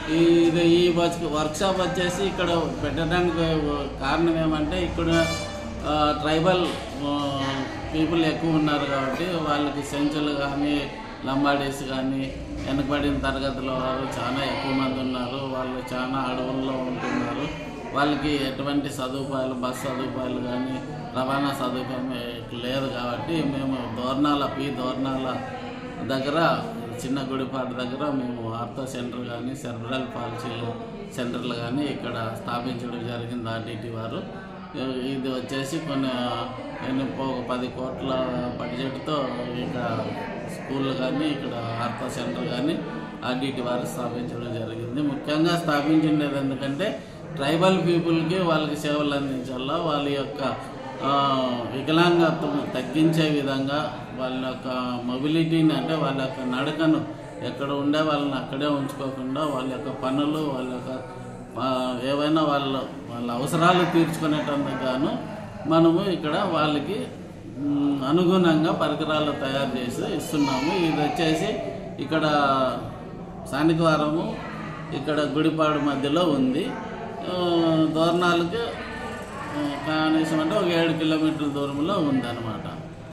ఇది ఈ వర్క్షాప్ వచ్చేసి ఇక్కడ పెట్టడానికి కారణం ఏమంటే ఇక్కడ ఆ, ట్రైబల్ ఆ, పీపుల్ ఎక్కువ ఉన్నారు కాబట్టి వాళ్ళకి సెంచులు కానీ లంబాడీస్ కానీ వెనకబడిన తరగతిలో వారు చాలా ఎక్కువ మంది ఉన్నారు వాళ్ళు చాలా అడవుల్లో ఉంటున్నారు వాళ్ళకి ఎటువంటి సదుపాయాలు బస్ సదుపాయాలు కానీ రవాణా సదుపాయం లేదు కాబట్టి మేము దోర్నాల పి దోర్నాల దగ్గర చిన్న గుడిపాటు దగ్గర మేము ఆర్థో సెంటర్ కానీ సెర్బ్రల్ పాలసీ సెంటర్లు కానీ ఇక్కడ స్థాపించడం జరిగింది ఆర్టీటీ వారు ఇది వచ్చేసి కొన్ని ఎన్ని ఒక పది కోట్ల బడ్జెట్తో ఇక్కడ స్కూళ్ళు కానీ ఇక్కడ ఆర్థో సెంటర్ కానీ ఆర్డీటీ వారు స్థాపించడం జరిగింది ముఖ్యంగా స్థాపించిండేది ఎందుకంటే ట్రైబల్ పీపుల్కి వాళ్ళకి సేవలు అందించాలా వాళ్ళ యొక్క ఆ, వికలాంగత్వం తగ్గించే విధంగా వాళ్ళ యొక్క మొబిలిటీని అంటే వాళ్ళ యొక్క నడకను ఎక్కడ ఉండే వాళ్ళని అక్కడే ఉంచుకోకుండా వాళ్ళ యొక్క పనులు వాళ్ళ యొక్క ఆ, ఏవైనా వాళ్ళ వాళ్ళ అవసరాలు తీర్చుకునేటందుకు గాను మనము ఇక్కడ వాళ్ళకి మ్, అనుగుణంగా పరికరాలు తయారు చేసి ఇస్తున్నాము ఇది వచ్చేసి ఇక్కడ సానికవారము ఇక్కడ గుడిపాడు మధ్యలో ఉంది ఆ, దోర్నాలకి ఆ, కనీసం అంటే ఒక ఏడు కిలోమీటర్ల దూరంలో ఉందన్నమాట